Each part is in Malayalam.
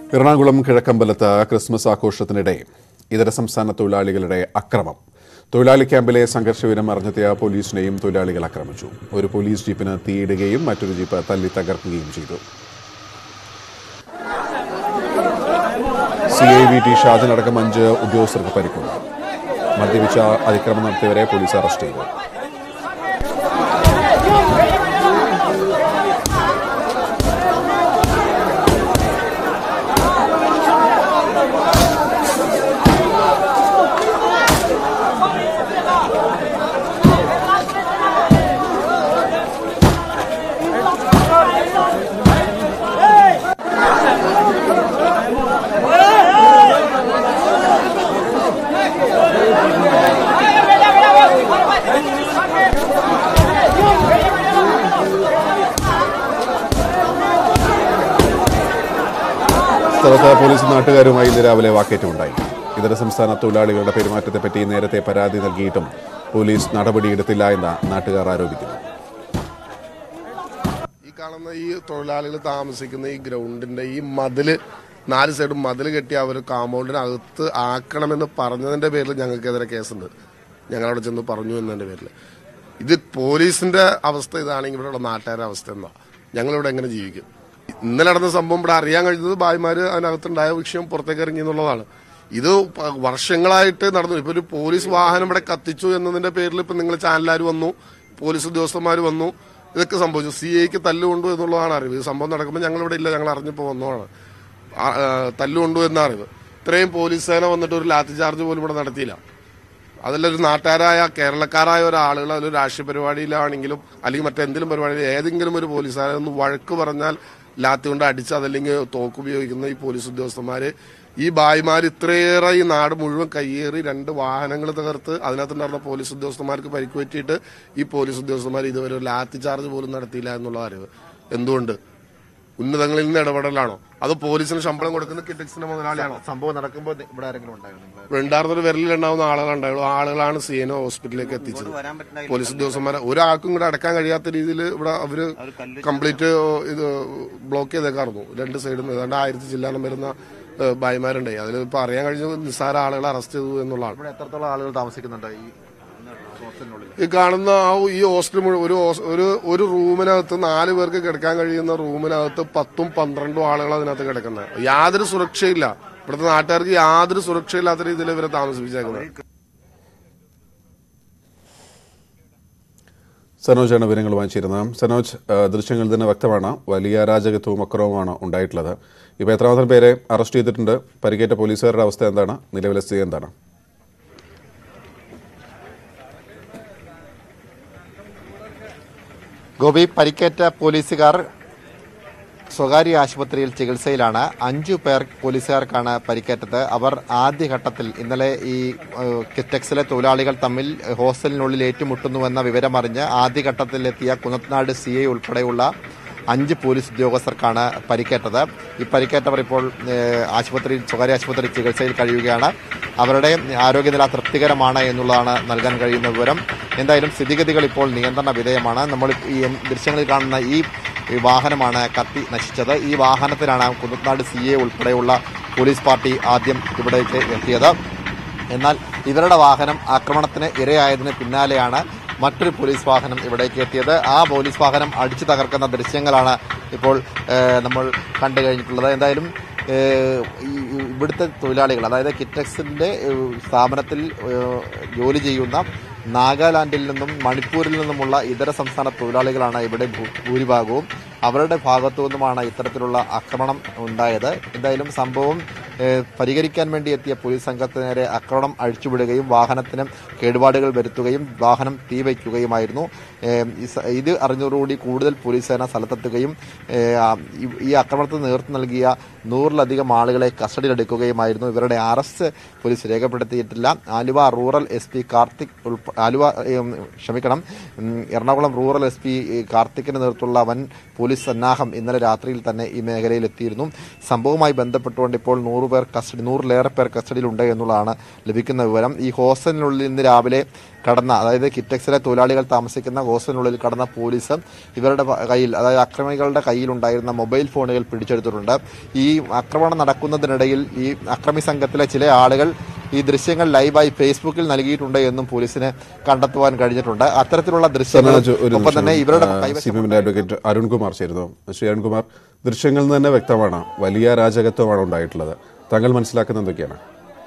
എറണാകുളം കിഴക്കമ്പലത്ത് ക്രിസ്മസ് ആഘോഷത്തിനിടെ ഇതര സംസ്ഥാന തൊഴിലാളികളുടെ അക്രമം തൊഴിലാളി ക്യാമ്പിലെ സംഘർഷവിവരം അറിഞ്ഞെത്തിയ പോലീസിനെയും തൊഴിലാളികൾ ആക്രമിച്ചു ഒരു പോലീസ് ജീപ്പിന് തീയിടുകയും മറ്റൊരു ജീപ്പ് തല്ലി തകർക്കുകയും ചെയ്തു സി ഐ വി ടി ഷാജനടക്കം അഞ്ച് ഉദ്യോഗസ്ഥർക്ക് പരിക്കുന്നു മദ്യപിച്ച അതിക്രമം നടത്തിയവരെ പോലീസ് അറസ്റ്റ് ചെയ്തു സ്ഥലത്ത് പോലീസ് നാട്ടുകാരുമായി ഇന്ന് രാവിലെ വാക്കേറ്റമുണ്ടായി ഇതര സംസ്ഥാന തൊഴിലാളികളുടെ പെരുമാറ്റത്തെപ്പറ്റി നേരത്തെ പരാതി നൽകിയിട്ടും പോലീസ് നടപടിയെടുത്തില്ല എന്ന് നാട്ടുകാർ ആരോപിക്കുന്നു ഈ കാണുന്ന ഈ തൊഴിലാളികൾ താമസിക്കുന്ന ഈ ഗ്രൗണ്ടിന്റെ ഈ മതില് നാല് സൈഡും മതിൽ കെട്ടി അവർ കാമ്പൗണ്ടിനകത്ത് ആക്കണമെന്ന് പറഞ്ഞതിന്റെ പേരിൽ ഞങ്ങൾക്കെതിരെ കേസുണ്ട് ഞങ്ങളവിടെ ചെന്ന് പറഞ്ഞു എന്നതിന്റെ പേരിൽ ഇത് പോലീസിന്റെ അവസ്ഥ ഇതാണെങ്കിൽ ഇവിടെയുള്ള നാട്ടുകാരുടെ അവസ്ഥ എന്താ ഞങ്ങളിവിടെ എങ്ങനെ ജീവിക്കും ഇന്നലെ നടന്ന സംഭവം ഇവിടെ അറിയാൻ കഴിഞ്ഞത് ഭായിമാര് അതിനകത്തുണ്ടായ വിഷയം പുറത്തേക്ക് ഇറങ്ങി എന്നുള്ളതാണ് ഇത് പ- വർഷങ്ങളായിട്ട് നടന്നു ഇപ്പൊ ഒരു പോലീസ് വാഹനം ഇവിടെ കത്തിച്ചു എന്നതിന്റെ പേരിൽ ഇപ്പൊ നിങ്ങൾ ചാനലുകാർ വന്നു പോലീസ് ഉദ്യോഗസ്ഥന്മാർ വന്നു ഇതൊക്കെ സംഭവിച്ചു സി ഐക്ക് തല്ലുകൊണ്ടു എന്നുള്ളതാണ് അറിവ് ഈ സംഭവം നടക്കുമ്പോൾ ഞങ്ങൾ ഇവിടെ ഇല്ല ഞങ്ങൾ അറിഞ്ഞപ്പോൾ വന്നതാണ് ആ, ആ, തല്ലുകൊണ്ടു എന്ന അറിവ് ഇത്രയും പോലീസ് സേന വന്നിട്ട് ഒരു ലാത്തി ചാർജ് പോലും ഇവിടെ നടത്തിയില്ല അതിലൊരു നാട്ടുകാരായ കേരളക്കാരായ ഒരാളുകൾ അതിലൊരു രാഷ്ട്രീയ പരിപാടിയിലാണെങ്കിലും അല്ലെങ്കിൽ മറ്റെന്തെങ്കിലും പരിപാടിയിൽ ഏതെങ്കിലും ഒരു പോലീസുകാരെ ഒന്ന് വഴക്ക് പറഞ്ഞാൽ ലാത്തി കൊണ്ട് അടിച്ച് അതല്ലെങ്കിൽ തോക്ക് ഉപയോഗിക്കുന്ന ഈ പോലീസ് ഉദ്യോഗസ്ഥന്മാര് ഈ ഭായിമാർ ഇത്രയേറെ ഈ നാട് മുഴുവൻ കയ്യേറി രണ്ട് വാഹനങ്ങൾ തകർത്ത് അതിനകത്തുണ്ടായിരുന്ന പോലീസ് ഉദ്യോഗസ്ഥന്മാർക്ക് പരിക്ക് പറ്റിയിട്ട് ഈ പോലീസ് ഉദ്യോഗസ്ഥന്മാർ ഇതുവരെ ഒരു ലാത്തി ചാർജ് പോലും നടത്തിയില്ല എന്നുള്ള അറിവ് എന്തുകൊണ്ട് ഉന്നതങ്ങളിൽ നിന്ന് ഇടപെടലാണോ അത് പോലീസിന് ശമ്പളം കൊടുക്കുന്ന കിറ്റക്സിന്റെ മുതലാളിയാണോ സംഭവം നടക്കുമ്പോൾ ഇവിടെ ആരെങ്കിലും ഉണ്ടായിരുന്നു നിങ്ങള് രണ്ടാമതൊരു വിരലിലുണ്ടാവുന്ന ആളുകളുണ്ടായുള്ളൂ ആളുകളാണ് സീനോ ഹോസ്പിറ്റലിലേക്ക് എത്തിച്ചത് പോലീസ് ഉദ്യോഗസ്ഥന്മാരെ ഒരാൾക്കും കൂടെ അടക്കാൻ കഴിയാത്ത രീതിയിൽ ഇവിടെ അവര് കംപ്ലീറ്റ് ഇത് ബ്ലോക്ക് ചെയ്തേക്കായിരുന്നു രണ്ട് സൈഡിൽ നിന്ന് ഏതാണ്ട് ആയിരത്തി ചില്ലാനം വരുന്ന ഏഹ്, ഭായിമാരുണ്ടായി അതിൽ ഇപ്പൊ അറിയാൻ കഴിഞ്ഞത് നിസ്സാര ആളുകളെ അറസ്റ്റ് ചെയ്തു എന്നുള്ളതാണ് ഇവിടെ എത്രത്തോളം ആളുകൾ താമസിക്കുന്നുണ്ട് ഈ ഹോസ്റ്റലിനുള്ളിൽ ഈ കാണുന്ന ആ ഈ ഹോസ്റ്റൽ മുഴുവൻ ഒരു ഹോസ്- ഒരു ഒരു റൂമിനകത്ത് നാല് പേർക്ക് കിടക്കാൻ കഴിയുന്ന റൂമിനകത്ത് പത്തും പന്ത്രണ്ടും ആളുകൾ അതിനകത്ത് കിടക്കുന്നത് യാതൊരു സുരക്ഷയില്ല ഇവിടുത്തെ നാട്ടുകാർക്ക് യാതൊരു സുരക്ഷയില്ലാത്ത രീതിയിൽ ഇവരെ താമസിപ്പിച്ചേക്കുന്നത് സനോജാണ് വിവരങ്ങൾ വാങ്ങിച്ചിരുന്നത് സനോജ് ആ, ദൃശ്യങ്ങളിൽ തന്നെ വ്യക്തമാണ് വലിയ അരാജകത്വവും അക്രമവുമാണ് ഉണ്ടായിട്ടുള്ളത് ഇപ്പോൾ എത്രമാത്രം പേരെ അറസ്റ്റ് ചെയ്തിട്ടുണ്ട് പരിക്കേറ്റ പോലീസുകാരുടെ അവസ്ഥ എന്താണ് നിലവിലെ സ്ഥിതി എന്താണ് ഗോപി പരിക്കേറ്റ പോലീസുകാർ സ്വകാര്യ ആശുപത്രിയിൽ ചികിത്സയിലാണ് അഞ്ചു പേർ പോലീസുകാർക്കാണ് പരിക്കേറ്റത് അവർ ആദ്യഘട്ടത്തിൽ ഇന്നലെ ഈ ഏഹ്, കിറ്റക്സിലെ തൊഴിലാളികൾ തമ്മിൽ ഹോസ്റ്റലിനുള്ളിൽ ഏറ്റുമുട്ടുന്നുവെന്ന വിവരമറിഞ്ഞ് ആദ്യഘട്ടത്തിലെത്തിയ കുന്നത്നാട് സി ഐ ഉൾപ്പെടെയുള്ള അഞ്ച് പോലീസ് ഉദ്യോഗസ്ഥർക്കാണ് പരിക്കേറ്റത് ഈ പരിക്കേറ്റവർ ഇപ്പോൾ ഏഹ്, ആശുപത്രിയിൽ സ്വകാര്യ ആശുപത്രി ചികിത്സയിൽ കഴിയുകയാണ് അവരുടെ ആരോഗ്യനില തൃപ്തികരമാണ് എന്നുള്ളതാണ് നൽകാൻ കഴിയുന്ന വിവരം എന്തായാലും സ്ഥിതിഗതികൾ ഇപ്പോൾ നിയന്ത്രണ വിധേയമാണ് നമ്മൾ ഈ എൻ- ദൃശ്യങ്ങളിൽ കാണുന്ന ഈ ഈ വാഹനമാണ് കത്തി നശിച്ചത് ഈ വാഹനത്തിലാണ് കുന്നത്നാട് സി എ ഉൾപ്പെടെയുള്ള പോലീസ് പാർട്ടി ആദ്യം ഇവിടേക്ക് എത്തിയത് എന്നാൽ ഇവരുടെ വാഹനം ആക്രമണത്തിന് ഇരയായതിന് പിന്നാലെയാണ് മറ്റൊരു പോലീസ് വാഹനം ഇവിടേക്ക് എത്തിയത് ആ പോലീസ് വാഹനം അടിച്ചു തകർക്കുന്ന ദൃശ്യങ്ങളാണ് ഇപ്പോൾ ഏഹ്, നമ്മൾ കണ്ടു കഴിഞ്ഞിട്ടുള്ളത് എന്തായാലും ഏഹ്, ഈ ഇവിടുത്തെ തൊഴിലാളികൾ അതായത് കിറ്റക്സിന്റെ ഏഹ്, സ്ഥാപനത്തിൽ ഏഹ്, ജോലി ചെയ്യുന്ന നാഗാലാൻഡിൽ നിന്നും മണിപ്പൂരിൽ നിന്നുമുള്ള ഇതര സംസ്ഥാന തൊഴിലാളികളാണ് ഇവിടെ ഭൂ- ഭൂരിഭാഗവും അവരുടെ ഭാഗത്തു നിന്നുമാണ് ഇത്തരത്തിലുള്ള ആക്രമണം ഉണ്ടായത് എന്തായാലും സംഭവം ഏഹ്, പരിഹരിക്കാൻ വേണ്ടി എത്തിയ പോലീസ് സംഘത്തിന് നേരെ ആക്രമണം അഴിച്ചുവിടുകയും വാഹനത്തിന് കേടുപാടുകൾ വരുത്തുകയും വാഹനം തീ വയ്ക്കുകയുമായിരുന്നു ഏഹ്, ഈ സ- ഇത് അറിഞ്ഞതോടുകൂടി കൂടുതൽ പോലീസ് സേന സ്ഥലത്തെത്തുകയും ഏഹ്, ആ, ഈ- ഈ ആക്രമണത്തിന് നേതൃത്വം നൽകിയ നൂറിലധികം ആളുകളെ കസ്റ്റഡിയിലെടുക്കുകയുമായിരുന്നു ഇവരുടെ അറസ്റ്റ് പോലീസ് രേഖപ്പെടുത്തിയിട്ടില്ല Aluva rural S P Karthik ഉൾപ്പ ആലുവ ഏം, ക്ഷമിക്കണം ഉം, എറണാകുളം റൂറൽ എസ് പി കാർത്തിക്കിന് നേതൃത്വമുള്ള വൻ പോലീസ് സന്നാഹം ഇന്നലെ രാത്രിയിൽ തന്നെ ഈ മേഖലയിൽ എത്തിയിരുന്നു സംഭവവുമായി ബന്ധപ്പെട്ടുകൊണ്ട് ഇപ്പോൾ നൂറ് പേർ കസ്റ്റഡി നൂറിലേറെ പേർ കസ്റ്റഡിയിലുണ്ട് എന്നുള്ളതാണ് ലഭിക്കുന്ന വിവരം ഈ ഹോസ്റ്റലിനുള്ളിൽ ഇന്ന് രാവിലെ കടന്ന അതായത് കിറ്റക്സിലെ തൊഴിലാളികൾ താമസിക്കുന്ന ഹോസ്റ്റലിനുള്ളിൽ കടന്ന പോലീസ് ഇവരുടെ പ- കയ്യിൽ അതായത് അക്രമികളുടെ കയ്യിലുണ്ടായിരുന്ന മൊബൈൽ ഫോണുകൾ പിടിച്ചെടുത്തിട്ടുണ്ട് ഈ ആക്രമണം നടക്കുന്നതിനിടയിൽ ഈ അക്രമി സംഘത്തിലെ ചില ആളുകൾ ഈ ദൃശ്യങ്ങൾ ലൈവായി ഫേസ്ബുക്കിൽ നൽകിയിട്ടുണ്ട് എന്നും പോലീസിന് കണ്ടെത്തുവാൻ കഴിഞ്ഞിട്ടുണ്ട് അത്തരത്തിലുള്ള ദൃശ്യങ്ങൾ സനോജ് ഒരു ഒപ്പം തന്നെ ഇവരുടെ സി കൈവശം പി എമ്മിന്റെ അഡ്വക്കേറ്റ് അരുൺകുമാർ ചേരുന്നു ശ്രീ അരുൺകുമാർ ദൃശ്യങ്ങളിൽ നിന്ന് തന്നെ വ്യക്തമാണ് വലിയ അരാജകത്വമാണ് ഉണ്ടായിട്ടുള്ളത് താങ്കൾ മനസ്സിലാക്കുന്ന എന്തൊക്കെയാണ്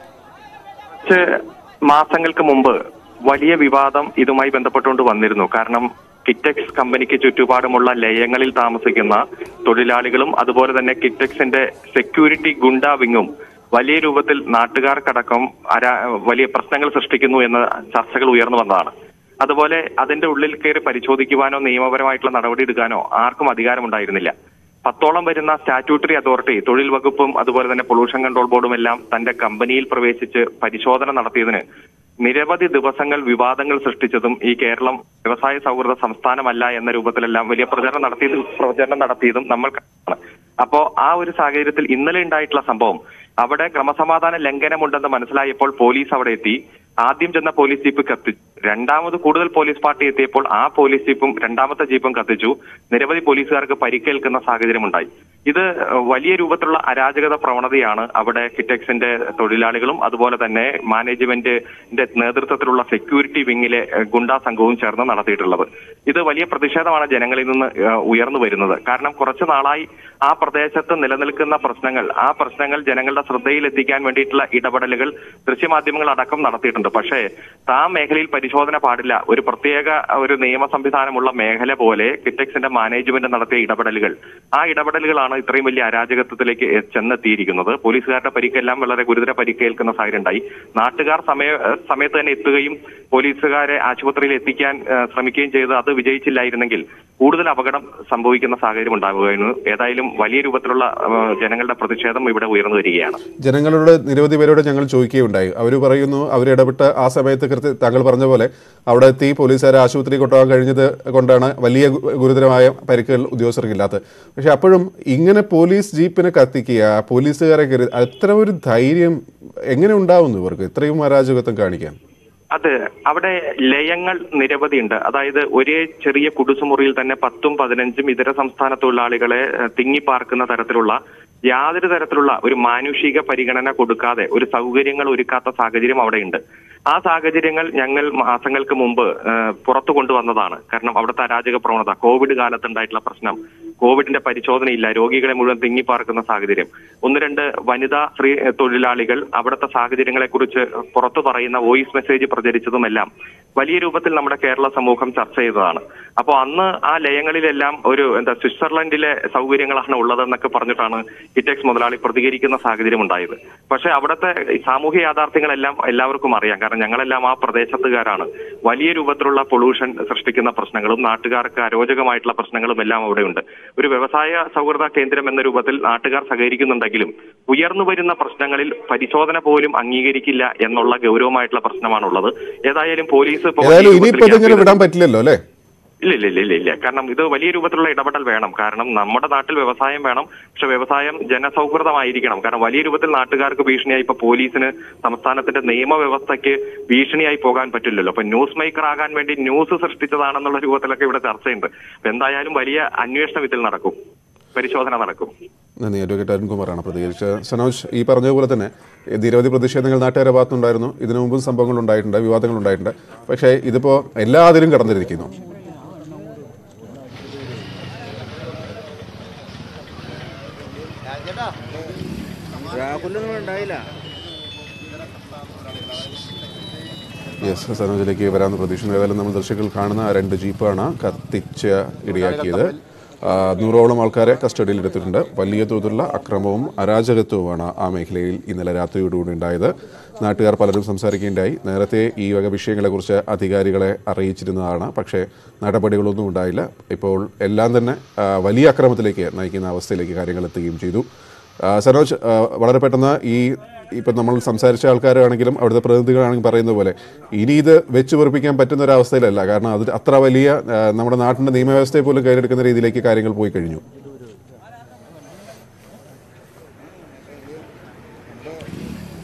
കുറച്ച് മാസങ്ങൾക്ക് മുമ്പ് വലിയ വിവാദം ഇതുമായി ബന്ധപ്പെട്ടുകൊണ്ട് വന്നിരുന്നു കാരണം കിറ്റക്സ് കമ്പനിക്ക് ചുറ്റുപാടുമുള്ള ലയങ്ങളിൽ താമസിക്കുന്ന തൊഴിലാളികളും അതുപോലെ തന്നെ കിറ്റക്സിന്റെ സെക്യൂരിറ്റി ഗുണ്ടാ വിങ്ങും വലിയ രൂപത്തിൽ നാട്ടുകാർക്കടക്കം അരാ വലിയ പ്രശ്നങ്ങൾ സൃഷ്ടിക്കുന്നു എന്ന ചർച്ചകൾ ഉയർന്നു വന്നതാണ് അതുപോലെ അതിന്റെ ഉള്ളിൽ കയറി പരിശോധിക്കുവാനോ നിയമപരമായിട്ടുള്ള നടപടി എടുക്കാനോ ആർക്കും അധികാരമുണ്ടായിരുന്നില്ല പത്തോളം വരുന്ന സ്റ്റാറ്റ്യൂട്ടറി അതോറിറ്റി തൊഴിൽ വകുപ്പും അതുപോലെ തന്നെ പൊല്യൂഷൻ കൺട്രോൾ ബോർഡും എല്ലാം തന്റെ കമ്പനിയിൽ പ്രവേശിച്ച് പരിശോധന നടത്തിയതിന് നിരവധി ദിവസങ്ങൾ വിവാദങ്ങൾ സൃഷ്ടിച്ചതും ഈ കേരളം വ്യവസായ സൗഹൃദ സംസ്ഥാനമല്ല എന്ന രൂപത്തിലെല്ലാം വലിയ പ്രചരണം നടത്തിയത് പ്രചരണം നടത്തിയതും നമ്മൾ കാണുന്നു അപ്പോ ആ ഒരു സാഹചര്യത്തിൽ ഇന്നലെ ഉണ്ടായിട്ടുള്ള സംഭവം അവിടെ ക്രമസമാധാന ലംഘനമുണ്ടെന്ന് മനസ്സിലായപ്പോൾ പോലീസ് അവിടെ എത്തി ആദ്യം ചെന്ന പോലീസ് ജീപ്പ് കത്തിച്ചു രണ്ടാമത് കൂടുതൽ പോലീസ് പാർട്ടി എത്തിയപ്പോൾ ആ പോലീസ് ജീപ്പും രണ്ടാമത്തെ ജീപ്പും കത്തിച്ചു നിരവധി പോലീസുകാർക്ക് പരിക്കേൽക്കുന്ന സാഹചര്യമുണ്ടായി ഇത് വലിയ രൂപത്തിലുള്ള അരാജകത പ്രവണതയാണ് അവിടെ കിറ്റക്സിന്റെ തൊഴിലാളികളും അതുപോലെ തന്നെ മാനേജ്മെന്റിന്റെ നേതൃത്വത്തിലുള്ള സെക്യൂരിറ്റി വിങ്ങിലെ ഏഹ്, ഗുണ്ടാ സംഘവും ചേർന്ന് നടത്തിയിട്ടുള്ളത് ഇത് വലിയ പ്രതിഷേധമാണ് ജനങ്ങളിൽ നിന്ന് ഏഹ്, ഉയർന്നു വരുന്നത് കാരണം കുറച്ചു നാളായി ആ പ്രദേശത്ത് നിലനിൽക്കുന്ന പ്രശ്നങ്ങൾ ആ പ്രശ്നങ്ങൾ ജനങ്ങളുടെ ശ്രദ്ധയിൽ എത്തിക്കാൻ വേണ്ടിയിട്ടുള്ള ഇടപെടലുകൾ ദൃശ്യമാധ്യമങ്ങൾ അടക്കം നടത്തിയിട്ടുണ്ട് പക്ഷേ ആ മേഖലയിൽ പരിശോധന പാടില്ല ഒരു പ്രത്യേക ഒരു നിയമ സംവിധാനമുള്ള മേഖല പോലെ കിറ്റക്സിന്റെ മാനേജ്മെന്റ് നടത്തിയ ഇടപെടലുകൾ ആ ഇടപെടലുകളാണ് ഇത്രയും വലിയ അരാജകത്വത്തിലേക്ക് എ- ചെന്നെത്തിയിരിക്കുന്നത് പോലീസുകാരുടെ പരിക്കെല്ലാം വളരെ ഗുരുതര പരിക്കേൽക്കുന്ന സാഹചര്യം ഉണ്ടായി നാട്ടുകാർ സമയ സമയത്ത് തന്നെ എത്തുകയും പോലീസുകാരെ ആശുപത്രിയിൽ എത്തിക്കാൻ ഏഹ്, ശ്രമിക്കുകയും ചെയ്ത് അത് വിജയിച്ചില്ലായിരുന്നെങ്കിൽ കൂടുതൽ അപകടം സംഭവിക്കുന്ന സാഹചര്യം ഉണ്ടാവുകയായിരുന്നു ഏതായാലും വലിയ രൂപത്തിലുള്ള ഏഹ്, ജനങ്ങളുടെ പ്രതിഷേധം ഇവിടെ ഉയർന്നു വരികയാണ് ജനങ്ങളോട് നിരവധി പേരോട് ഞങ്ങൾ ചോദിക്കുകയുണ്ടായി അവർ പറയുന്നു അവർ ഇടപെട്ട ആ സമയത്ത് കൃത്യ താങ്കൾ പറഞ്ഞ പോലെ അവിടെ എത്തി പോലീസുകാരെ ആശുപത്രി കൊണ്ടുപോകാൻ കഴിഞ്ഞത് കൊണ്ടാണ് വലിയ ഗു- ഗുരുതരമായ പരിക്കുകൾ ഉദ്യോഗസ്ഥർക്കില്ലാത്തത് പക്ഷെ അപ്പോഴും ഇങ്ങനെ പോലീസ് ജീപ്പിനെ കത്തിക്കുക പോലീസുകാരെ കയറി അത്ര ഒരു ധൈര്യം എങ്ങനെ ഉണ്ടാവുന്നു ഇവർക്ക് ഇത്രയും അരാജകത്വം കാണിക്കാൻ അത് അവിടെ ലയങ്ങൾ നിരവധിയുണ്ട് അതായത് ഒരേ ചെറിയ കുടുസുമുറിയിൽ തന്നെ പത്തും പതിനഞ്ചും ഇതര സംസ്ഥാന തൊഴിലാളികളെ ഏഹ്, തിങ്ങിപ്പാർക്കുന്ന തരത്തിലുള്ള യാതൊരു തരത്തിലുള്ള ഒരു മാനുഷിക പരിഗണന കൊടുക്കാതെ ഒരു സൗകര്യങ്ങൾ ഒരുക്കാത്ത സാഹചര്യം അവിടെയുണ്ട് ആ സാഹചര്യങ്ങൾ ഞങ്ങൾ മാസങ്ങൾക്ക് മുമ്പ് ഏഹ്, പുറത്തു കൊണ്ടുവന്നതാണ് കാരണം അവിടുത്തെ അരാജക പ്രവണത കോവിഡ് കാലത്തുണ്ടായിട്ടുള്ള പ്രശ്നം കോവിഡിന്റെ പരിശോധനയില്ല രോഗികളെ മുഴുവൻ തിങ്ങിപ്പാർക്കുന്ന സാഹചര്യം ഒന്ന് രണ്ട് വനിതാ സ്ത്രീ ഏഹ്, തൊഴിലാളികൾ അവിടുത്തെ സാഹചര്യങ്ങളെ കുറിച്ച് പുറത്തു പറയുന്ന വോയിസ് മെസ്സേജ് പ്രചരിച്ചതുമെല്ലാം വലിയ രൂപത്തിൽ നമ്മുടെ കേരള സമൂഹം ചർച്ച ചെയ്തതാണ് അപ്പോൾ അന്ന് ആ ലയങ്ങളിലെല്ലാം ഒരു എന്താ സ്വിറ്റ്സർലൻഡിലെ സൗകര്യങ്ങളാണ് ഉള്ളതെന്നൊക്കെ പറഞ്ഞിട്ടാണ് ഇറ്റെക്സ് മുതലാളി പ്രതികരിക്കുന്ന സാഹചര്യം ഉണ്ടായത് പക്ഷേ അവിടുത്തെ ഈ സാമൂഹ്യ യാഥാർത്ഥ്യങ്ങളെല്ലാം എല്ലാവർക്കും അറിയാം കാരണം ഞങ്ങളെല്ലാം ആ പ്രദേശത്തുകാരാണ് വലിയ രൂപത്തിലുള്ള പൊള്യൂഷൻ സൃഷ്ടിക്കുന്ന പ്രശ്നങ്ങളും നാട്ടുകാർക്ക് അരോചകമായിട്ടുള്ള പ്രശ്നങ്ങളും എല്ലാം അവിടെയുണ്ട് ഒരു വ്യവസായ സൗഹൃദ കേന്ദ്രം എന്ന രൂപത്തിൽ നാട്ടുകാർ സഹകരിക്കുന്നുണ്ടെങ്കിലും ഉയർന്നു വരുന്ന പ്രശ്നങ്ങളിൽ പരിശോധന പോലും അംഗീകരിക്കില്ല എന്നുള്ള ഗൗരവമായിട്ടുള്ള പ്രശ്നമാണുള്ളത് ഏതായാലും പോലീസ് ഇപ്പോ വലിയ ഏതായാലും രൂപത്തിൽ ഇനിയിപ്പോ ഇതിങ്ങനെ ക്യാമ്പ് വിടാൻ പറ്റില്ലല്ലോ അല്ലേ ഇല്ല ഇല്ല ഇല്ല ഇല്ല ഇല്ല കാരണം ഇത് വലിയ രൂപത്തിലുള്ള ഇടപെടൽ വേണം കാരണം നമ്മുടെ നാട്ടിൽ വ്യവസായം വേണം പക്ഷെ വ്യവസായം ജനസൗഹൃദമായിരിക്കണം കാരണം വലിയ രൂപത്തിൽ നാട്ടുകാർക്ക് ഭീഷണിയായി ഇപ്പൊ പോലീസിന് സംസ്ഥാനത്തിന്റെ നിയമവ്യവസ്ഥയ്ക്ക് ഭീഷണിയായി പോകാൻ പറ്റില്ലല്ലോ അപ്പൊ ന്യൂസ് മേക്കർ ആകാൻ വേണ്ടി ന്യൂസ് സൃഷ്ടിച്ചതാണെന്നുള്ള രൂപത്തിലൊക്കെ ഇവിടെ ചർച്ചയുണ്ട് അപ്പൊ എന്തായാലും വലിയ അന്വേഷണം ഇതിൽ നടക്കും പരിശോധന നടക്കും നന്ദി അഡ്വക്കേറ്റ് അരുൺകുമാറാണ് പ്രതികരിച്ചത് സനോജ് ഈ പറഞ്ഞതുപോലെ തന്നെ ഈ നിരവധി പ്രതിഷേധങ്ങൾ നാട്ടുകാരുടെ ഭാഗത്തുണ്ടായിരുന്നു ഇതിനു മുമ്പും സംഭവങ്ങൾ ഉണ്ടായിട്ടുണ്ട് വിവാദങ്ങൾ ഉണ്ടായിട്ടുണ്ട് പക്ഷേ ഇതിപ്പോ എല്ലാതിലും കടന്നിരിക്കുന്നു രാഹുലൊന്നും ഉണ്ടായില്ല യെസ് സനോജിലേക്ക് വരാമെന്ന് പ്രതീക്ഷിക്കുന്നു ഏതായാലും നമ്മൾ ദൃശ്യങ്ങൾ കാണുന്ന ആ രണ്ട് ജീപ്പാണ് കത്തിച്ച് ഇടയാക്കിയത് ആ, നൂറോളം ആൾക്കാരെ കസ്റ്റഡിയിൽ എടുത്തിട്ടുണ്ട് വലിയ തോതിലുള്ള അക്രമവും അരാജകത്വവുമാണ് ആ മേഖലയിൽ ഇന്നലെ രാത്രിയോടുകൂടി ഉണ്ടായത് നാട്ടുകാർ പലരും സംസാരിക്കുകയുണ്ടായി നേരത്തെ ഈ വക വിഷയങ്ങളെക്കുറിച്ച് അധികാരികളെ അറിയിച്ചിരുന്നതാണ് പക്ഷേ നടപടികളൊന്നും ഉണ്ടായില്ല ഇപ്പോൾ എല്ലാം തന്നെ ആ, വലിയ അക്രമത്തിലേക്ക് നയിക്കുന്ന അവസ്ഥയിലേക്ക് കാര്യങ്ങൾ എത്തുകയും ചെയ്തു ആ, സനോജ് ആ, വളരെ പെട്ടെന്ന് ഈ ഇപ്പം നമ്മൾ സംസാരിച്ച ആൾക്കാരാണെങ്കിലും അവിടുത്തെ പ്രതിനിധികളാണെങ്കിലും പറയുന്ന പോലെ ഇനി ഇത് വെച്ച് പൊറിപ്പിക്കാൻ പറ്റുന്ന ഒരു അവസ്ഥയിലല്ല കാരണം അത് അത്ര വലിയ ആ, നമ്മുടെ നാട്ടിൻ്റെ നിയമവ്യവസ്ഥയെ പോലും കയ്യിലെടുക്കുന്ന രീതിയിലേക്ക് കാര്യങ്ങൾ പോയി കഴിഞ്ഞു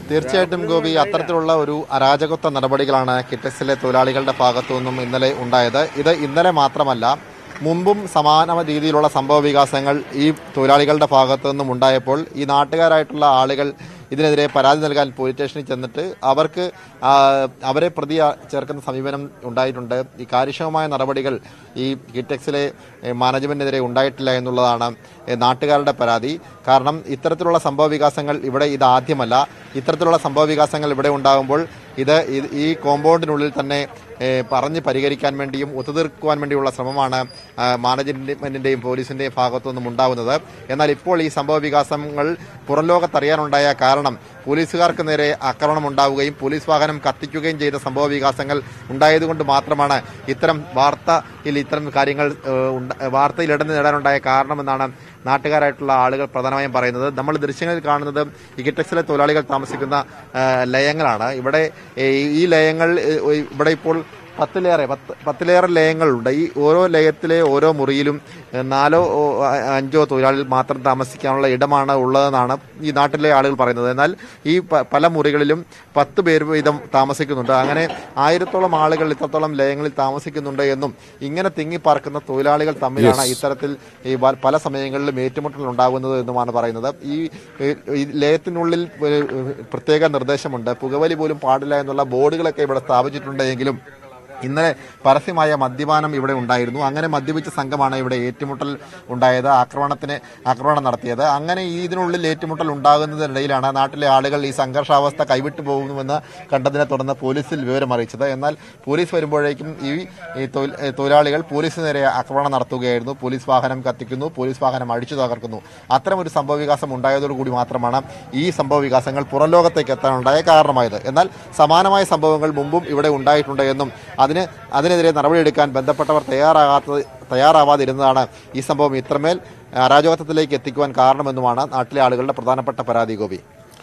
തീർച്ചയായിട്ടും ഗോപി അത്തരത്തിലുള്ള ഒരു അരാജകത്വ നടപടികളാണ് കിറ്റക്സിലെ തൊഴിലാളികളുടെ ഭാഗത്തു നിന്നും ഇന്നലെ ഉണ്ടായത് ഇത് ഇന്നലെ മാത്രമല്ല മുമ്പും സമാന രീതിയിലുള്ള സംഭവ വികാസങ്ങൾ ഈ തൊഴിലാളികളുടെ ഭാഗത്തു നിന്നും ഉണ്ടായപ്പോൾ ഈ നാട്ടുകാരായിട്ടുള്ള ആളുകൾ ഇതിനെതിരെ പരാതി നൽകാൻ പോലീസ് സ്റ്റേഷനിൽ ചെന്നിട്ട് അവർക്ക് ആ, അവരെ പ്രതി ചേർക്കുന്ന സമീപനം ഉണ്ടായിട്ടുണ്ട് ഈ കാര്യക്ഷമമായ നടപടികൾ ഈ കിറ്റക്സിലെ ഏ, മാനേജ്മെന്റിനെതിരെ ഉണ്ടായിട്ടില്ല എന്നുള്ളതാണ് ഏ, നാട്ടുകാരുടെ പരാതി കാരണം ഇത്തരത്തിലുള്ള സംഭവ വികാസങ്ങൾ ഇവിടെ ഇത് ആദ്യമല്ല ഇത്തരത്തിലുള്ള സംഭവ വികാസങ്ങൾ ഇവിടെ ഉണ്ടാകുമ്പോൾ ഇത് ഇത് ഈ കോമ്പൗണ്ടിനുള്ളിൽ തന്നെ ഏ, പറഞ്ഞ് പരിഹരിക്കാൻ വേണ്ടിയും ഒത്തുതീർക്കുവാൻ വേണ്ടിയുള്ള ശ്രമമാണ് ആ, മാനേജ്മെന്റിന്റെയും പോലീസിന്റെയും ഭാഗത്തു നിന്നും ഉണ്ടാകുന്നത് എന്നാൽ ഇപ്പോൾ ഈ സംഭവ വികാസങ്ങൾ പുറം ലോകത്തറിയാനുണ്ടായ കാരണം പോലീസുകാർക്ക് നേരെ ആക്രമണം ഉണ്ടാവുകയും പോലീസ് വാഹനം കത്തിക്കുകയും ചെയ്ത സംഭവ വികാസങ്ങൾ ഉണ്ടായതുകൊണ്ട് മാത്രമാണ് ഇത്തരം വാർത്തയിൽ ഇത്തരം കാര്യങ്ങൾ ഏഹ്, ഉണ്ട- വാർത്തയിൽ ഇടം നേടാനുണ്ടായ കാരണമെന്നാണ് നാട്ടുകാരായിട്ടുള്ള ആളുകൾ പ്രധാനമായും പറയുന്നത് നമ്മൾ ദൃശ്യങ്ങളിൽ കാണുന്നത് ഈ കിറ്റക്സിലെ തൊഴിലാളികൾ താമസിക്കുന്ന ഏഹ്, ലയങ്ങളാണ് ഇവിടെ ഏഹ്, ഈ ലയങ്ങൾ ഏഹ്, ഇവിടെ ഇപ്പോൾ പത്തിലേറെ പത്ത് പത്തിലേറെ ലയങ്ങളുണ്ട് ഈ ഓരോ ലയത്തിലെ ഓരോ മുറിയിലും ഏഹ്, നാലോ ഓ, അ- അഞ്ചോ തൊഴിലാളികൾ മാത്രം താമസിക്കാനുള്ള ഇടമാണ് ഉള്ളതെന്നാണ് ഈ നാട്ടിലെ ആളുകൾ പറയുന്നത് എന്നാൽ ഈ പ- പല മുറികളിലും പത്ത് പേര് വീതം താമസിക്കുന്നുണ്ട് അങ്ങനെ ആയിരത്തോളം ആളുകൾ ഇത്രത്തോളം ലയങ്ങളിൽ താമസിക്കുന്നുണ്ട് എന്നും ഇങ്ങനെ തിങ്ങിപ്പാർക്കുന്ന തൊഴിലാളികൾ തമ്മിലാണ് ഇത്തരത്തിൽ ഈ വ- പല സമയങ്ങളിലും ഏറ്റുമുട്ടൽ ഉണ്ടാകുന്നത് എന്നുമാണ് പറയുന്നത് ഈ ഏഹ്, ഈ ലയത്തിനുള്ളിൽ ഏഹ്, പ്രത്യേക നിർദ്ദേശമുണ്ട് പുകവലി പോലും പാടില്ല എന്നുള്ള ബോർഡുകളൊക്കെ ഇവിടെ സ്ഥാപിച്ചിട്ടുണ്ട് എങ്കിലും ഇന്നലെ പരസ്യമായ മദ്യപാനം ഇവിടെ ഉണ്ടായിരുന്നു അങ്ങനെ മദ്യപിച്ച സംഘമാണ് ഇവിടെ ഏറ്റുമുട്ടൽ ഉണ്ടായത് ആക്രമണത്തിന് ആക്രമണം നടത്തിയത് അങ്ങനെ ഈ ഇതിനുള്ളിൽ ഏറ്റുമുട്ടൽ ഉണ്ടാകുന്നതിനിടയിലാണ് നാട്ടിലെ ആളുകൾ ഈ സംഘർഷാവസ്ഥ കൈവിട്ടു പോകുന്നുവെന്ന് കണ്ടതിനെ തുടർന്ന് പോലീസിൽ വിവരം അറിയിച്ചത് എന്നാൽ പോലീസ് വരുമ്പോഴേക്കും ഈ ഈ തൊഴിൽ- ഏ, തൊഴിലാളികൾ പോലീസിന് നേരെ ആക്രമണം നടത്തുകയായിരുന്നു പോലീസ് വാഹനം കത്തിക്കുന്നു പോലീസ് വാഹനം അടിച്ചു തകർക്കുന്നു അത്തരം ഒരു സംഭവ വികാസം ഉണ്ടായതോടുകൂടി മാത്രമാണ് ഈ സംഭവ വികാസങ്ങൾ പുറം ലോകത്തേക്ക് എത്താനുണ്ടായ കാരണമായത് എന്നാൽ സമാനമായ സംഭവങ്ങൾ മുമ്പും ഇവിടെ ഉണ്ടായിട്ടുണ്ട് എന്നും അതിന് അതിനെതിരെ നടപടിയെടുക്കാൻ ബന്ധപ്പെട്ടവർ തയ്യാറാകാത്ത തയ്യാറാവാതിരുന്നതാണ് ഈ സംഭവം ഇത്രമേൽ അരാജകത്വത്തിലേക്ക് എത്തിക്കുവാൻ കാരണമെന്നുമാണ് നാട്ടിലെ ആളുകളുടെ പ്രധാനപ്പെട്ട പരാതി ഗോപി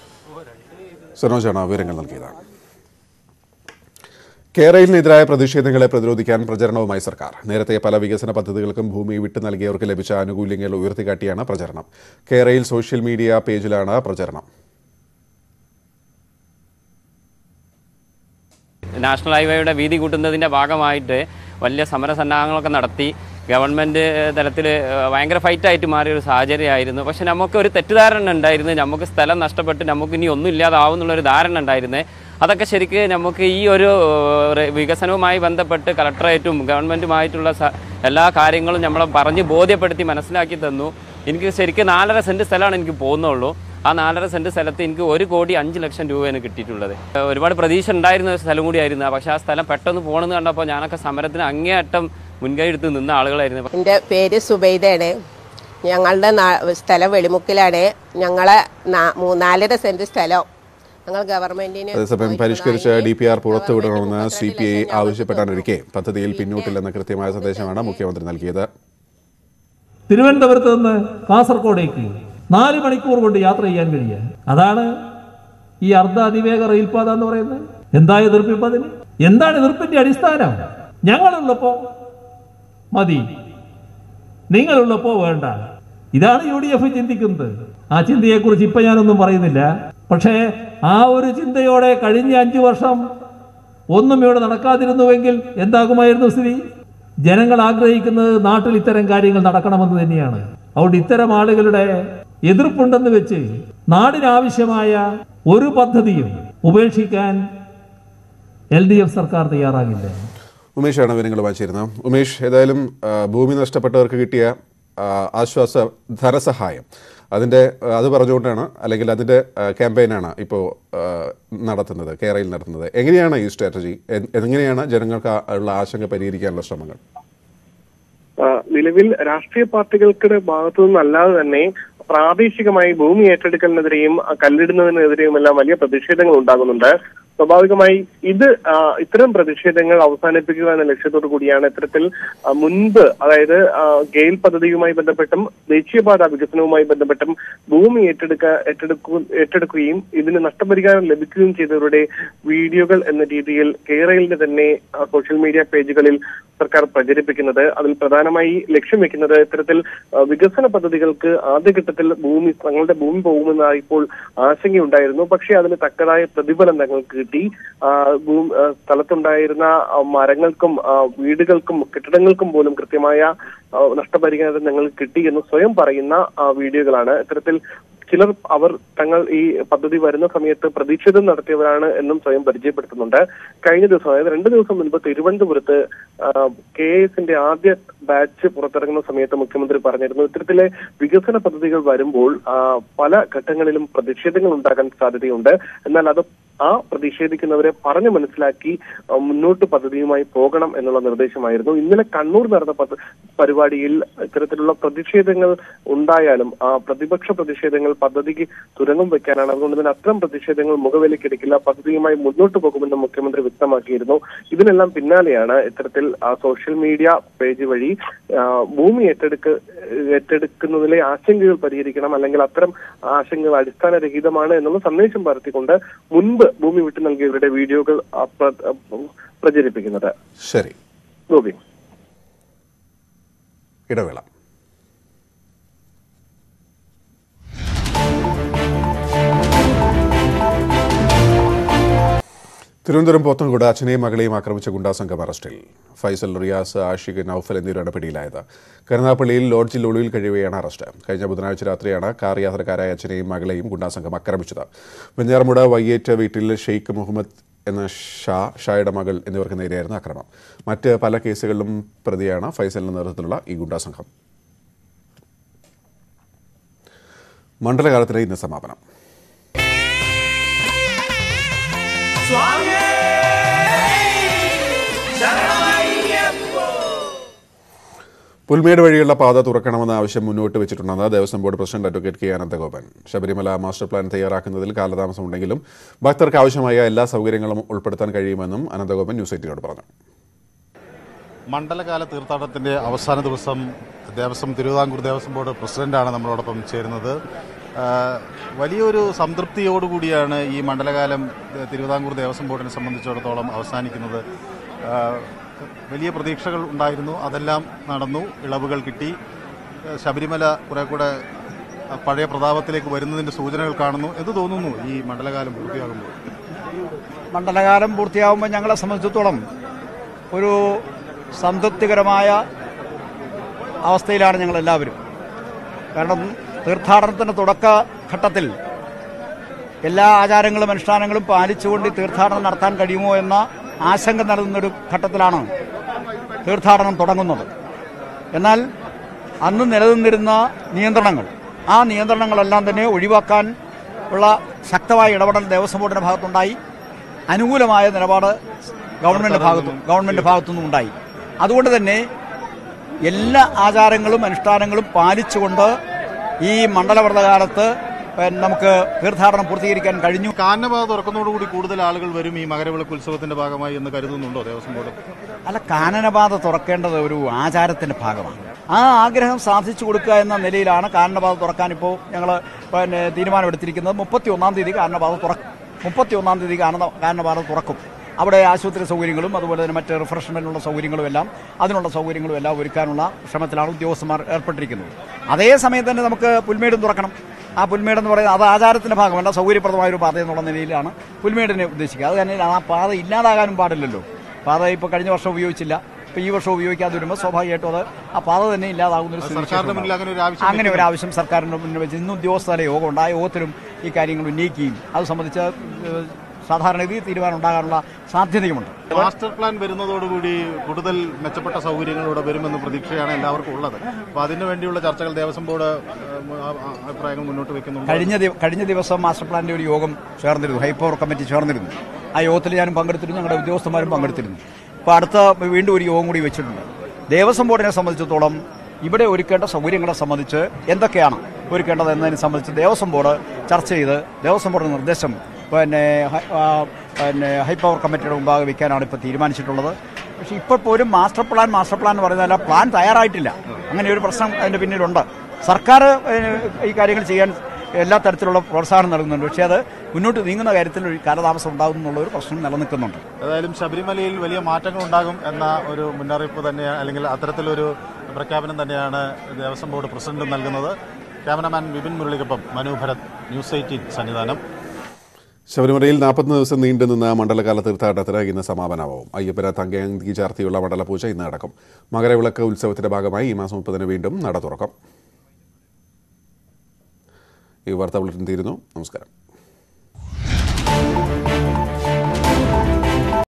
സനോജാണ് വിവരങ്ങൾ നൽകിയത് കേരളത്തിനെതിരായ പ്രതിഷേധങ്ങളെ പ്രതിരോധിക്കാൻ പ്രചരണവുമായി സർക്കാർ നേരത്തെ പല വികസന പദ്ധതികൾക്കും ഭൂമി വിട്ടു നൽകിയവർക്ക് ലഭിച്ച ആനുകൂല്യങ്ങൾ ഉയർത്തിക്കാട്ടിയാണ് പ്രചരണം കേരളയിൽ സോഷ്യൽ മീഡിയ പേജിലാണ് പ്രചരണം നാഷണൽ ഹൈവേയുടെ വീതി കൂട്ടുന്നതിൻ്റെ ഭാഗമായിട്ട് വലിയ സമരസന്നാഹങ്ങളൊക്കെ നടത്തി ഗവൺമെൻറ് തലത്തിൽ ഭയങ്കര ഫൈറ്റായിട്ട് മാറിയ ഒരു സാഹചര്യമായിരുന്നു പക്ഷെ നമുക്ക് ഒരു തെറ്റിദ്ധാരണ ഉണ്ടായിരുന്നു നമുക്ക് സ്ഥലം നഷ്ടപ്പെട്ട് നമുക്ക് ഇനി ഒന്നും ഇല്ലാതാവും എന്നുള്ളൊരു ധാരണ ഉണ്ടായിരുന്നേ അതൊക്കെ ശരിക്ക് നമുക്ക് ഈ ഒരു ഏഹ്, വികസനവുമായി ബന്ധപ്പെട്ട് കളക്ടറേറ്റും ഗവൺമെൻറ്റുമായിട്ടുള്ള സ- എല്ലാ കാര്യങ്ങളും നമ്മളെ പറഞ്ഞ് ബോധ്യപ്പെടുത്തി മനസ്സിലാക്കി തന്നു എനിക്ക് ശരിക്കും നാലര സെൻറ്റ് സ്ഥലമാണ് എനിക്ക് പോകുന്നുള്ളൂ ആ നാലര സെന്റ് സ്ഥലത്ത് എനിക്ക് ഒരു കോടി അഞ്ച് ലക്ഷം രൂപയാണ് കിട്ടിയിട്ടുള്ളത് ഏഹ് ഒരുപാട് പ്രതീക്ഷ ഉണ്ടായിരുന്ന ഒരു സ്ഥലം കൂടിയായിരുന്നു പക്ഷേ ആ സ്ഥലം പെട്ടെന്ന് പോകണമെന്ന് കണ്ടപ്പോൾ ഞാനൊക്കെ സമരത്തിന് അങ്ങേയറ്റം മുൻകൈ എടുത്ത് നിന്ന ആളുകളായിരുന്നു എൻ്റെ പേര് സുബൈദയാണ് ഞങ്ങളുടെ നാ- സ്ഥലം വെളിമുക്കിലാണ് ഞങ്ങളെ നാ- മൂ- നാലര സെന്റ് സ്ഥലം ഞങ്ങൾ ഗവൺമെന്റിന് അതേസമയം പരിഷ്കരിച്ച ഡി പി ആർ പുറത്തുവിടണമെന്ന് സി പി ഐ ആവശ്യപ്പെട്ടാണിരിക്കെ പദ്ധതിയിൽ പിന്നോട്ടില്ലെന്ന കൃത്യമായ സന്ദേശമാണ് മുഖ്യമന്ത്രി നൽകിയത് തിരുവനന്തപുരത്ത് നിന്ന് കാസർഗോഡേക്ക് നാല് മണിക്കൂർ കൊണ്ട് യാത്ര ചെയ്യാൻ കഴിയുക അതാണ് ഈ അർദ്ധ അതിവേഗ റെയിൽപാത എന്ന് പറയുന്നത് എന്താ എതിർപ്പിപ്പോ അതിന് എന്താണ് എതിർപ്പിന്റെ അടിസ്ഥാനം ഞങ്ങളുള്ളപ്പോ മതി നിങ്ങളുള്ളപ്പോ വേണ്ട ഇതാണ് യു ഡി എഫ് ചിന്തിക്കുന്നത് ആ ചിന്തയെക്കുറിച്ച് ഇപ്പൊ ഞാനൊന്നും പറയുന്നില്ല പക്ഷേ ആ ഒരു ചിന്തയോടെ കഴിഞ്ഞ അഞ്ചു വർഷം ഒന്നും ഇവിടെ നടക്കാതിരുന്നുവെങ്കിൽ എന്താകുമായിരുന്നു സ്ഥിതി ജനങ്ങൾ ആഗ്രഹിക്കുന്നത് നാട്ടിൽ ഇത്തരം കാര്യങ്ങൾ നടക്കണമെന്ന് തന്നെയാണ് അതുകൊണ്ട് ഇത്തരം ആളുകളുടെ എതിർപ്പുണ്ടെന്ന് വെച്ച് നാടിനാവശ്യമായ ഒരു പദ്ധതിയും ഉപേക്ഷിക്കാൻ എൽ ഡി എഫ് സർക്കാർ തയ്യാറാകില്ല ഉമേഷാണ് വിവരങ്ങൾ വായിച്ചിരുന്നത് ഉമേഷ് ഏതായാലും ആ, ഭൂമി നഷ്ടപ്പെട്ടവർക്ക് കിട്ടിയ ആ, ആശ്വാസ ധനസഹായം അതിൻ്റെ ആ, അത് പറഞ്ഞുകൊണ്ടാണ് അല്ലെങ്കിൽ അതിൻ്റെ ആ, ക്യാമ്പയിനാണ് ഇപ്പോൾ ആ, നടത്തുന്നത് കേരളയിൽ നടത്തുന്നത് എങ്ങനെയാണ് ഈ സ്ട്രാറ്റജി എ- എങ്ങനെയാണ് ജനങ്ങൾക്ക് ആ- ഉള്ള ആശങ്ക പരിഹരിക്കാനുള്ള ശ്രമങ്ങൾ ആ, നിലവിൽ രാഷ്ട്രീയ പാർട്ടികൾക്കുടെ ഭാഗത്തു നിന്നല്ലാതെ തന്നെ പ്രാദേശികമായി ഭൂമി ഏറ്റെടുക്കലിനെതിരെയും ആ, കല്ലിടുന്നതിനെതിരെയും എല്ലാം വലിയ പ്രതിഷേധങ്ങൾ ഉണ്ടാകുന്നുണ്ട് സ്വാഭാവികമായി ഇത് ആ, ഇത്തരം പ്രതിഷേധങ്ങൾ അവസാനിപ്പിക്കുക എന്ന ലക്ഷ്യത്തോടു കൂടിയാണ് ഇത്തരത്തിൽ ആ, മുൻപ് അതായത് ആ, ഗെയിൽ പദ്ധതിയുമായി ബന്ധപ്പെട്ടും ദേശീയപാത വികസനവുമായി ബന്ധപ്പെട്ടും ഭൂമി ഏറ്റെടുക്ക ഏറ്റെടുക്കു ഏറ്റെടുക്കുകയും ഇതിന് നഷ്ടപരിഹാരം ലഭിക്കുകയും ചെയ്തവരുടെ വീഡിയോകൾ എന്ന രീതിയിൽ കേരളിന്റെ തന്നെ ആ, സോഷ്യൽ മീഡിയ പേജുകളിൽ സർക്കാർ പ്രചരിപ്പിക്കുന്നത് അതിൽ പ്രധാനമായി ലക്ഷ്യം വെക്കുന്നത് ഇത്തരത്തിൽ ആ, വികസന പദ്ധതികൾക്ക് ആദ്യഘട്ടത്തിൽ ഭൂമി തങ്ങളുടെ ഭൂമി പോകുമെന്നായപ്പോൾ ആശങ്കയുണ്ടായിരുന്നു പക്ഷേ അതിന് തക്കതായ പ്രതിഫലം തങ്ങൾക്ക് കിട്ടി ആ, ഭൂ- ആ, സ്ഥലത്തുണ്ടായിരുന്ന ആ, മരങ്ങൾക്കും ആ, വീടുകൾക്കും കെട്ടിടങ്ങൾക്കും പോലും കൃത്യമായ ആ, നഷ്ടപരിഹാരം ഞങ്ങൾക്ക് കിട്ടി എന്ന് സ്വയം പറയുന്ന ആ, വീഡിയോകളാണ് ഇത്തരത്തിൽ ചിലർ അവർ തങ്ങൾ ഈ പദ്ധതി വരുന്ന സമയത്ത് പ്രതിഷേധം നടത്തിയവരാണ് എന്നും സ്വയം പരിചയപ്പെടുത്തുന്നുണ്ട് കഴിഞ്ഞ ദിവസം അതായത് രണ്ട് ദിവസം മുൻപ് തിരുവനന്തപുരത്ത് കെ എസിന്റെ ആദ്യ ബാച്ച് പുറത്തിറങ്ങുന്ന സമയത്ത് മുഖ്യമന്ത്രി പറഞ്ഞിരുന്നു ഇത്തരത്തിലെ വികസന പദ്ധതികൾ വരുമ്പോൾ ആ, പല ഘട്ടങ്ങളിലും പ്രതിഷേധങ്ങൾ ഉണ്ടാകാൻ സാധ്യതയുണ്ട് എന്നാൽ അത് ആ പ്രതിഷേധിക്കുന്നവരെ പറഞ്ഞു മനസ്സിലാക്കി ആ, മുന്നോട്ട് പദ്ധതിയുമായി പോകണം എന്നുള്ള നിർദ്ദേശമായിരുന്നു ഇന്നലെ കണ്ണൂർ നടന്ന പദ്ധ- പരിപാടിയിൽ ഇത്തരത്തിലുള്ള പ്രതിഷേധങ്ങൾ ഉണ്ടായാലും ആ പ്രതിപക്ഷ പ്രതിഷേധങ്ങൾ പദ്ധതിക്ക് തുരങ്കം വെക്കാനാണ് അതുകൊണ്ട് തന്നെ അത്തരം പ്രതിഷേധങ്ങൾ മുഖവിലക്കെടുക്കില്ല പദ്ധതിയുമായി മുന്നോട്ട് പോകുമെന്ന് മുഖ്യമന്ത്രി വ്യക്തമാക്കിയിരുന്നു ഇതിനെല്ലാം പിന്നാലെയാണ് ഇത്തരത്തിൽ ആ സോഷ്യൽ മീഡിയ പേജ് വഴി ആ, ഭൂമി ഏറ്റെടുക്ക ഏറ്റെടുക്കുന്നതിലെ ആശങ്കകൾ പരിഹരിക്കണം അല്ലെങ്കിൽ അത്തരം ആശങ്കകൾ അടിസ്ഥാനരഹിതമാണ് എന്നുള്ള സന്ദേശം പരത്തിക്കൊണ്ട് മുൻപ് ഭൂമി വിട്ടു നൽകിയവരുടെ വീഡിയോകൾ ആ, പ്ര- പ്രചരിപ്പിക്കുന്നത് ശരി ഗോപി ഇടവേള തിരുവനന്തപുരം പോത്തൻകുട അച്ഛനെയും മകളെയും ആക്രമിച്ച ഗുണ്ടാസംഘം അറസ്റ്റിൽ ഫൈസൽ റിയാസ് ആഷിഖ് നൌഫൽ എന്നിവരാണ് പിടിയിലായത് കരുനാപ്പള്ളിയിൽ ലോഡ്ജിൽ ഒളിവിൽ കഴിയുകയാണ് അറസ്റ്റ് കഴിഞ്ഞ ബുധനാഴ്ച രാത്രിയാണ് കാർ യാത്രക്കാരായ അച്ഛനെയും മകളെയും ഗുണ്ടാസംഘം ആക്രമിച്ചത് വെഞ്ഞാറമുട വയ്യേറ്റ വീട്ടിൽ ഷെയ്ഖ് മുഹമ്മദ് എന്ന ഷാ ഷായുടെ മകൾ എന്നിവർക്ക് നേരെയായിരുന്നു ആക്രമണം മറ്റ് പല കേസുകളിലും പ്രതിയാണ് ഫൈസലിന്റെ നേതൃത്വത്തിലുള്ള ഈ ഗുണ്ടാസംഘം മണ്ഡലകാലത്തിന് ഇന്ന് സമാപനം പുൽമേട് വഴിയുള്ള പാത തുറക്കണമെന്ന ആവശ്യം മുന്നോട്ട് വെച്ചിട്ടുണ്ടെന്ന് Devaswom board president advocate K Ananthagopan Sabarimala master plan തയ്യാറാക്കുന്നതിൽ കാലതാമസമുണ്ടെങ്കിലും ഭക്തർക്ക് ആവശ്യമായ എല്ലാ സൗകര്യങ്ങളും ഉൾപ്പെടുത്താൻ കഴിയുമെന്നും അനന്തഗോപൻ ന്യൂസ് എയ്റ്റീനോട് പറഞ്ഞു മണ്ഡലകാല തീർത്ഥാടനത്തിന്റെ അവസാന ദിവസം ദേവസ്വം തിരുവിതാംകൂർ ദേവസ്വം ബോർഡ് പ്രസിഡന്റാണ് നമ്മളോടൊപ്പം ചേരുന്നത് ആ, വലിയൊരു സംതൃപ്തിയോടുകൂടിയാണ് ഈ മണ്ഡലകാലം ഏഹ്, തിരുവിതാംകൂർ ദേവസ്വം ബോർഡിനെ സംബന്ധിച്ചിടത്തോളം അവസാനിക്കുന്നത് ആ, വലിയ പ്രതീക്ഷകൾ ഉണ്ടായിരുന്നു അതെല്ലാം നടന്നു ഇളവുകൾ കിട്ടി ഏഹ്, ശബരിമല കുറെ കൂടെ ആ, പഴയ പ്രതാപത്തിലേക്ക് വരുന്നതിന്റെ സൂചനകൾ കാണുന്നു എന്ത് തോന്നുന്നു ഈ മണ്ഡലകാലം പൂർത്തിയാകുമ്പോൾ മണ്ഡലകാലം പൂർത്തിയാകുമ്പോൾ ഞങ്ങളെ സംബന്ധിച്ചിടത്തോളം ഒരു സംതൃപ്തികരമായ അവസ്ഥയിലാണ് ഞങ്ങളെല്ലാവരും കാരണം തീർത്ഥാടനത്തിൻ്റെ തുടക്ക ഘട്ടത്തിൽ എല്ലാ ആചാരങ്ങളും അനുഷ്ഠാനങ്ങളും പാലിച്ചുകൊണ്ട് ഈ തീർത്ഥാടനം നടത്താൻ കഴിയുമോ എന്ന ആശങ്ക നൽകുന്നൊരു ഘട്ടത്തിലാണ് തീർത്ഥാടനം തുടങ്ങുന്നത് എന്നാൽ അന്ന് നിലനിന്നിരുന്ന നിയന്ത്രണങ്ങൾ ആ നിയന്ത്രണങ്ങളെല്ലാം തന്നെ ഒഴിവാക്കാൻ ഉള്ള ശക്തമായ ഇടപെടൽ ദേവസ്വം ബോർഡിന്റെ ഭാഗത്തുണ്ടായി അനുകൂലമായ നിലപാട് ഗവൺമെന്റ് ഭാഗത്തും ഗവൺമെന്റ് ഭാഗത്തുനിന്നും ഉണ്ടായി അതുകൊണ്ട് തന്നെ എല്ലാ ആചാരങ്ങളും അനുഷ്ഠാനങ്ങളും പാലിച്ചുകൊണ്ട് ഈ മണ്ഡലവ്രതകാലത്ത് പിന്നെ നമുക്ക് തീർത്ഥാടനം പൂർത്തീകരിക്കാൻ കഴിഞ്ഞു കാനപാത തുറക്കുന്നതോടുകൂടി കൂടുതൽ ആളുകൾ വരും ഈ മകരവിളക്ക് ഉത്സവത്തിന്റെ ഭാഗമായി എന്ന് കരുതുന്നുണ്ടോ ദേവസ്വം ബോർഡ് അല്ല കാനനപാത തുറക്കേണ്ടത് ഒരു ആചാരത്തിന്റെ ഭാഗമാണ് ആ ആഗ്രഹം സാധിച്ചു കൊടുക്കുക എന്ന നിലയിലാണ് കാനനപാത തുറക്കാൻ ഇപ്പോൾ ഞങ്ങൾ പിന്നെ തീരുമാനമെടുത്തിരിക്കുന്നത് മുപ്പത്തി ഒന്നാം തീയതി കാനനപാത തുറക്കും മുപ്പത്തി ഒന്നാം തീയതി കാനന കാനനപാത തുറക്കും അവിടെ ആശുപത്രി സൗകര്യങ്ങളും അതുപോലെ തന്നെ മറ്റ് റിഫ്രഷ്മെന്റിനുള്ള സൗകര്യങ്ങളും എല്ലാം അതിനുള്ള സൗകര്യങ്ങളും എല്ലാം ഒരുക്കാനുള്ള ശ്രമത്തിലാണ് ഉദ്യോഗസ്ഥന്മാർ ഏർപ്പെട്ടിരിക്കുന്നത് അതേ സമയം തന്നെ നമുക്ക് പുൽമേടും തുറക്കണം ആ പുൽമേട് എന്ന് പറയുന്നത് അത് ആചാരത്തിന്റെ ഭാഗമല്ല സൗകര്യപ്രദമായ ഒരു പാത എന്നുള്ള നിലയിലാണ് പുൽമേടിനെ ഉദ്ദേശിക്കുക അത് തന്നെ ആ പാത ഇല്ലാതാകാനും പാടില്ലല്ലോ പാത ഇപ്പോൾ കഴിഞ്ഞ വർഷം ഉപയോഗിച്ചില്ല ഇപ്പോൾ ഈ വർഷം ഉപയോഗിക്കാതെ വരുമ്പോൾ സ്വാഭാവികമായിട്ടും അത് ആ പാത തന്നെ ഇല്ലാതാകുന്ന ഒരു സ്ഥിതി സർക്കാരിന്റെ മുന്നിൽ അങ്ങനെ ഒരു ആവശ്യം അങ്ങനെ ഒരു ആവശ്യം സർക്കാരിന്റെ മുന്നിൽ വെച്ച് ഇന്ന് ഉദ്യോഗസ്ഥരുടെ യോഗം ഉണ്ട് ആ യോഗത്തിലും ഈ കാര്യങ്ങൾ ഉന്നയിക്കുകയും അത് സംബന്ധിച്ച് ഏഹ്, സാധാരണഗതിയിൽ തീരുമാനം ഉണ്ടാകാനുള്ള സാധ്യതയുമുണ്ട് മാസ്റ്റർ പ്ലാൻ വരുന്നതോടുകൂടി കൂടുതൽ മെച്ചപ്പെട്ട സൗകര്യങ്ങൾ ഇവിടെ വരുമെന്ന് പ്രതീക്ഷയാണ് എല്ലാവർക്കും ഉള്ളത് അപ്പോൾ അതിനു വേണ്ടിയുള്ള ചർച്ചകൾ ദേവസ്വം ബോർഡ് ഏഹ്, ആ- ആ- അഭിപ്രായങ്ങൾ മുന്നോട്ട് വെക്കുന്നുണ്ട് കഴിഞ്ഞ ദിവ- കഴിഞ്ഞ ദിവസം മാസ്റ്റർ പ്ലാന്റെ ഒരു യോഗം ചേർന്നിരുന്നു ഹൈപ്പവർ കമ്മിറ്റി ചേർന്നിരുന്നു ആ യോഗത്തിൽ ഞാനും പങ്കെടുത്തിരുന്നു ഞങ്ങളുടെ ഉദ്യോഗസ്ഥന്മാരും പങ്കെടുത്തിരുന്നു ഇപ്പോൾ അടുത്ത വീണ്ടും ഒരു യോഗം കൂടി വെച്ചിട്ടുണ്ട് ദേവസ്വം ബോർഡിനെ സംബന്ധിച്ചിടത്തോളം ഇവിടെ ഒരുക്കേണ്ട സൗകര്യങ്ങളെ സംബന്ധിച്ച് എന്തൊക്കെയാണ് ഒരുക്കേണ്ടത് എന്നതിനെ സംബന്ധിച്ച് ദേവസ്വം ബോർഡ് ചർച്ച ചെയ്ത് ദേവസ്വം ബോർഡിന്റെ നിർദ്ദേശം പിന്നെ ഹ- ആ, പിന്നെ ഹൈ പവർ കമ്മിറ്റിയുടെ മുമ്പാകെ വെക്കാനാണ് ഇപ്പോൾ തീരുമാനിച്ചിട്ടുള്ളത് പക്ഷേ ഇപ്പോൾ പോലും മാസ്റ്റർ പ്ലാൻ മാസ്റ്റർ പ്ലാൻ എന്ന് പറയുന്നതല്ല പ്ലാൻ തയ്യാറായിട്ടില്ല അങ്ങനെ ഒരു പ്രശ്നം അതിൻ്റെ പിന്നിലുണ്ട് സർക്കാർ ഏഹ്, ഈ കാര്യങ്ങൾ ചെയ്യാൻ എല്ലാ തരത്തിലുള്ള പ്രോത്സാഹനം നൽകുന്നുണ്ട് പക്ഷേ അത് മുന്നോട്ട് നീങ്ങുന്ന കാര്യത്തിൽ ഒരു കാലതാമസം ഉണ്ടാകും എന്നുള്ള ഒരു പ്രശ്നം നിലനിൽക്കുന്നുണ്ട് ഏതായാലും ശബരിമലയിൽ വലിയ മാറ്റങ്ങൾ ഉണ്ടാകും എന്ന ഒരു മുന്നറിയിപ്പ് തന്നെയാണ് അല്ലെങ്കിൽ അത്തരത്തിലൊരു പ്രഖ്യാപനം തന്നെയാണ് ദേവസ്വം ബോർഡ് പ്രസിഡന്റ് നൽകുന്നത് ക്യാമറമാൻ വിപിൻ മുരളിക്കൊപ്പം മനു ഭരത് ന്യൂസ് എയ്റ്റീൻ സന്നിധാനം ശബരിമലയിൽ നാൽപ്പത്തൊന്ന് ദിവസം നീണ്ടുനിന്ന മണ്ഡലകാല തീർത്ഥാടനത്തിന് ഇന്ന് സമാപനമാവും അയ്യപ്പന തങ്കയങ്കി ചാർത്തിയുള്ള മണ്ഡലപൂജ ഇന്ന് നടക്കും മകരവിളക്ക് ഉത്സവത്തിന്റെ ഭാഗമായി ഈ മാസം മുപ്പതിന് വീണ്ടും നട തുറക്കും ഈ വാർത്താ ബുള്ളറ്റിൻ തീരുന്നു നമസ്കാരം